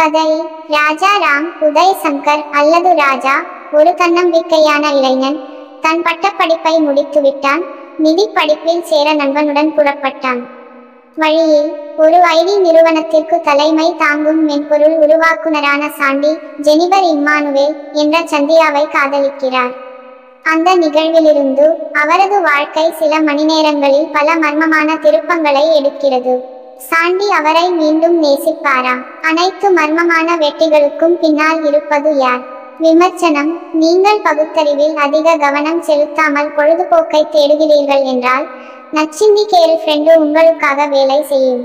கதை ராஜா ராம் உதய் சங்கர் அல்லது ராஜா ஒரு தன்னம்பிக்கையான இளைஞன் தன் பட்டப்படிப்பை முடித்துவிட்டான் நிதி படிப்பில் சேர நண்பனுடன் புறப்பட்டான் வழியில் ஒரு ஐடி நிறுவனத்திற்கு தலைமை தாங்கும் மென்பொருள் உருவாக்குனரான சாண்டி ஜெனிபர் இம்மானுவேல் என்ற சந்தியாவை காதலிக்கிறார் அந்த நிகழ்விலிருந்து அவரது வாழ்க்கை சில மணிநேரங்களில் பல மர்மமான திருப்பங்களை எடுக்கிறது சாண்டி அவரை மீண்டும் நேசிப்பாரா அனைத்து மர்மமான வெட்டிகளுக்கும் பின்னால் இருப்பது யார் விமர்சனம் நீங்கள் பகுத்தறிவில் அதிக கவனம் செலுத்தாமல் பொழுதுபோக்கை தேடுகிறீர்கள் என்றால் நச்சிந்தி கேள் ஃப்ரெண்டு உங்களுக்காக வேலை செய்யும்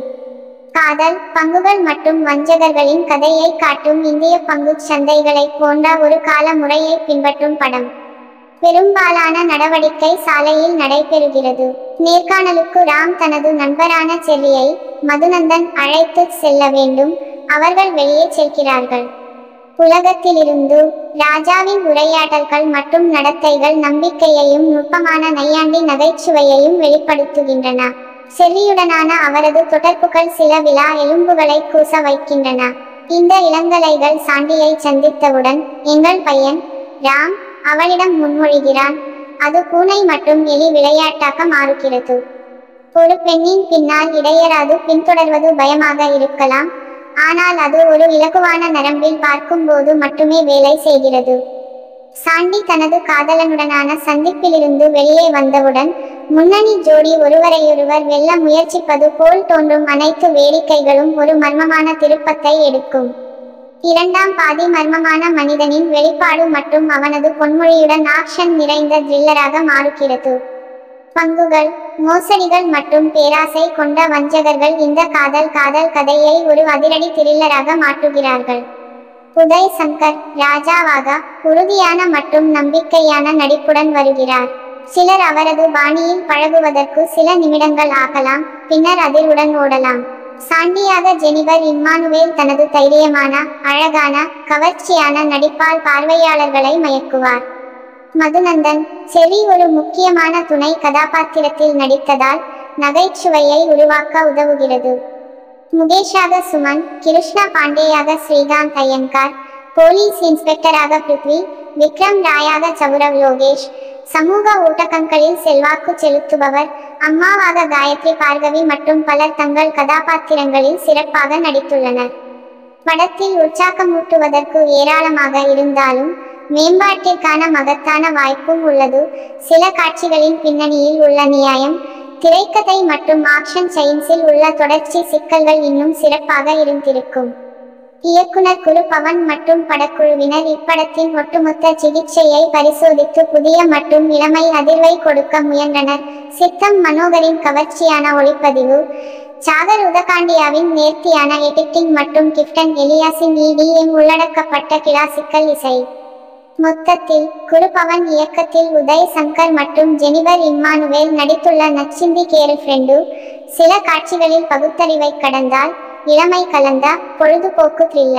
காதல் பங்குகள் மற்றும் வஞ்சகர்களின் கதையை காட்டும் இந்திய பங்குச் சந்தைகளை போன்ற ஒரு கால முறையை பின்பற்றும் படம் பெரும்பாலான நடவடிக்கை சாலையில் நடைபெறுகிறது நேர்காணலுக்கு ராம் தனது நண்பரான செல்லியை மதுநந்தன் அழைத்து செல்ல வேண்டும் அவர்கள் வெளியே செல்கிறார்கள் உலகத்திலிருந்து ராஜாவின் உரையாடல்கள் மற்றும் நடத்தைகள் நம்பிக்கையையும் நுட்பமான நையாண்டி நகைச்சுவையையும் வெளிப்படுத்துகின்றன செல்லியுடனான அவரது தொடர்புகள் சில விழா எலும்புகளை கூச வைக்கின்றன இந்த இளங்கலைகள் சாண்டியை சந்தித்தவுடன் எங்கள் பையன் ராம் அவளிடம் முன்மொழிகிறான் அது பூனை மற்றும் எலி விளையாட்டாக மாறுகிறது ஒரு பெண்ணின் பின்னால் இடையராது பின்தொடர்வது பயமாக இருக்கலாம் ஆனால் அது ஒரு இலகுவான நரம்பில் பார்க்கும்போது மட்டுமே வேலை செய்கிறது சாண்டி தனது காதலனுடனான சந்திப்பிலிருந்து வெளியே வந்தவுடன் முன்னணி ஜோடி ஒருவரையொருவர் வெல்ல முயற்சிப்பது போல் தோன்றும் அனைத்து வேடிக்கைகளும் ஒரு மர்மமான திருப்பத்தை எடுக்கும் இரண்டாம் பாதி மர்மமான மனிதனின் வெளிப்பாடு மற்றும் அவனது பொன்மொழியுடன் ஆக்ஷன் நிறைந்த த்ரில்லராக மாறுகிறது பங்குகள் மோசடிகள் மற்றும் பேராசை கொண்ட வஞ்சகர்கள் இந்த காதல் காதல் கதையை ஒரு அதிரடி த்ரில்லராக மாற்றுகிறார்கள் உதய் சங்கர் ராஜாவாக உறுதியான மற்றும் நம்பிக்கையான நடிப்புடன் வருகிறார் சிலர் அவரது பாணியில் பழகுவதற்கு சில நிமிடங்கள் ஆகலாம் பின்னர் அதிர்வுடன் ஓடலாம் சாண்டியாக ஜெனிபர் இம்மானுவேல் தனது தைரியமான அழகான கவர்ச்சியான நடிப்பால் பார்வையாளர்களை மயக்குவார் மதுநந்தன் செரி ஒரு முக்கியமான துணை கதாபாத்திரத்தில் நடித்ததால் நகைச்சுவையை உருவாக்க உதவுகிறது முகேஷாக சுமன் கிருஷ்ணா பாண்டேயாக ஸ்ரீகாந்த் ஐயங்கார் போலீஸ் இன்ஸ்பெக்டராக பிருத்வி விக்ரம் ராயாக சௌரவ் யோகேஷ் சமூக ஊட்டகங்களில் செல்வாக்கு செலுத்துபவர் அம்மாவாக காயத்ரி பார்கவி மற்றும் பலர் தங்கள் கதாபாத்திரங்களில் சிறப்பாக நடித்துள்ளனர் படத்தில் உற்சாகமூட்டுவதற்கு ஏராளமாக இருந்தாலும் மேம்பாட்டிற்கான மகத்தான வாய்ப்பும் உள்ளது சில காட்சிகளின் பின்னணியில் உள்ள நியாயம் திரைக்கதை மற்றும் ஆக்ஷன் சயின்ஸில் உள்ள தொடர்ச்சி சிக்கல்கள் இன்னும் சிறப்பாக இருந்திருக்கும் இயக்குனர் குரு பவன் மற்றும் படக்குழுவினர் இப்படத்தின் ஒட்டுமொத்த சிகிச்சையை பரிசோதித்து புதிய மற்றும் இளமை அதிர்வை கொடுக்க முயன்றனர் சித்தம் மனோகரின் கவர்ச்சியான ஒளிப்பதிவு சாகர் உதகாண்டியாவின் நேர்த்தியான எடிட்டிங் மற்றும் கிப்டன் எலியாசின் இடிஎம் உள்ளடக்கப்பட்ட கிளாசிக்கல் இசை மொத்தத்தில் குருபவன் இயக்கத்தில் உதய் சங்கர் மற்றும் ஜெனிபர் இம்மானுவேல் நடித்துள்ள நச்சிந்தி கேரு ஃப்ரெண்டு சில காட்சிகளில் பகுத்தறிவை கடந்தால் இளமை கலந்த பொழுதுபோக்கு த்ரில்லர்